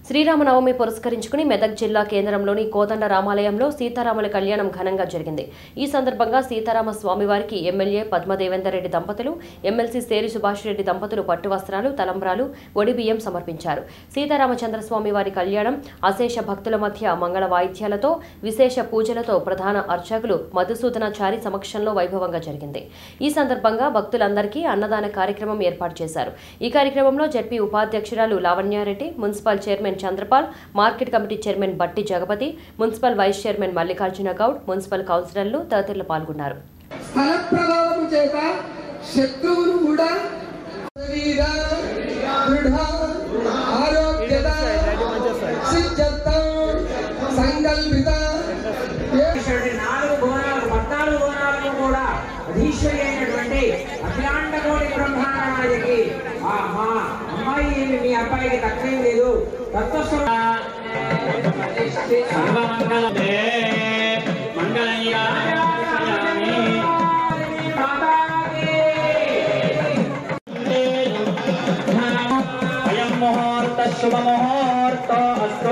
శ్రీరామనవమి పురస్కరించుకుని మెదక్ జిల్లా కేంద్రంలోని కోదండ రామాలయంలో సీతారాముల కళ్యాణం ఘనంగా జరిగింది ఈ సందర్భంగా సీతారామ స్వామివారికి ఎమ్మెల్యే పద్మదేవేందర్ రెడ్డి దంపతులు ఎమ్మెల్సీ సేరి సుభాష్ రెడ్డి దంపతులు పట్టు వస్త్రాలు తలంబ్రాలు ఒడిబియ్యం సమర్పించారు సీతారామచంద్ర స్వామి వారి కళ్యాణం అశేష భక్తుల మధ్య మంగళ వాయిద్యాలతో విశేష పూజలతో ప్రధాన అర్చకులు మధుసూదనాచారి సమక్షంలో వైభవంగా జరిగింది ఈ సందర్భంగా భక్తులందరికీ అన్నదాన కార్యక్రమం ఏర్పాటు చేశారు ఈ కార్యక్రమంలో జడ్పీ ఉపాధ్యక్షురాలు Lavanya Reddy municipal chairman Chandrapal market committee chairman Batti Jagapathi municipal vice chairman Mallikarjuna Goud municipal కౌన్సిలర్లు తదితరులు పాల్గొన్నారు స్థల ప్రభావం చేత శత్రువులు కూడా శరీర దృఢ ఆరోగ్యత సిద్ధత సంకల్పిత ఈశ్వరుడి నాలుగు గోణాలు పద్నాలుగు గోణాలను కూడా అధీశ్వరి అయినటువంటి అఖిలాండ కోటి బ్రహ్మాండనాయకి ఆ మా అమ్మాయి ఏమి మీ అబ్బాయికి తక్కువేం లేదు తత్వస్వరూ సర్వమంగళమే మంగళయ్యామి అయం ముహూర్త శుభ ముహూర్త అస్తు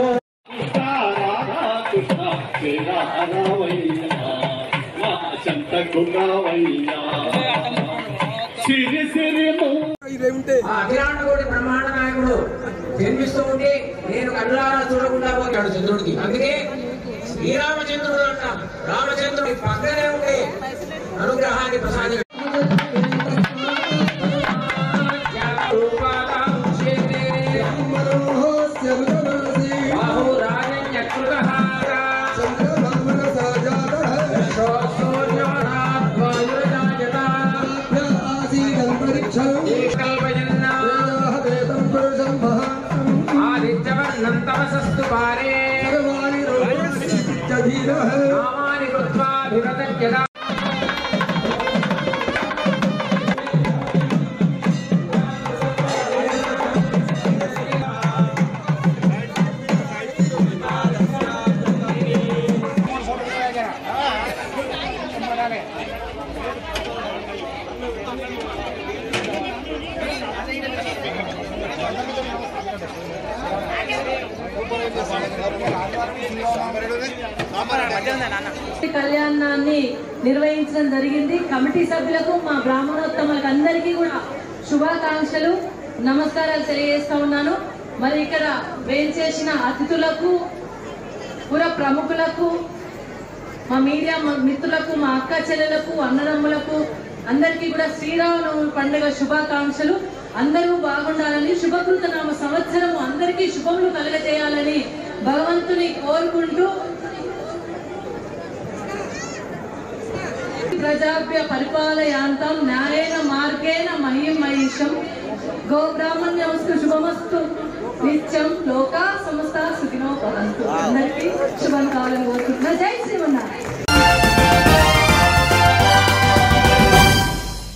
సిరి సిరి ఇదేమిటే ఆ అఖిలాండ కోటి బ్రహ్మాండ నాయకుడు జన్మిస్తూ ఉంటే నేను కళ్ళారా చూడకుండా పోతాడు చంద్రుడికి అందుకే శ్రీరామచంద్రుడు అంటాం రామచంద్రుడి పక్కనే ఉండే అనుగ్రహాన్ని ప్రసాదం మనోహస్య ఉదమాసి చంద్రభామన సాజాతః ఆసీదంతరిక్షం వేదాహ వేదం పురుషం మహాత్మం ఆదిత్యవర్ణంతమసస్తు పారే సర్వాణి రూపాణి విద్యధీరః నామాని కృత్వా విరతజ్ఞదా ఈ కళ్యాణాన్ని నిర్వహించడం జరిగింది కమిటీ సభ్యులకు మా బ్రాహ్మణోత్తములకు అందరికీ కూడా శుభాకాంక్షలు నమస్కారాలు తెలియజేస్తా ఉన్నాను మరి ఇక్కడ వేంచేసిన అతిథులకు పుర ప్రముఖులకు మా మీడియా మ- మిత్రులకు మా అక్క చెల్లెలకు అన్నదమ్ములకు అందరికీ కూడా శ్రీరామనవమి పండుగ శుభాకాంక్షలు అందరూ బాగుండాలని శుభకృత నామ సంవత్సరం అందరికీ శుభములు కలగజేయాలని భగవంతుని కోరుకుంటూ ప్రజాభ్య పరిపాలయాంతం న్యాయేన మార్గేణ మహిం మహిషం గో బ్రాహ్మణ్యమస్తు శుభమస్తు నిత్యం లోకా సమస్త సుఖినో భవంతు అందరికీ శుభం కావాలని కోరుకుంటున్నా జై శ్రీ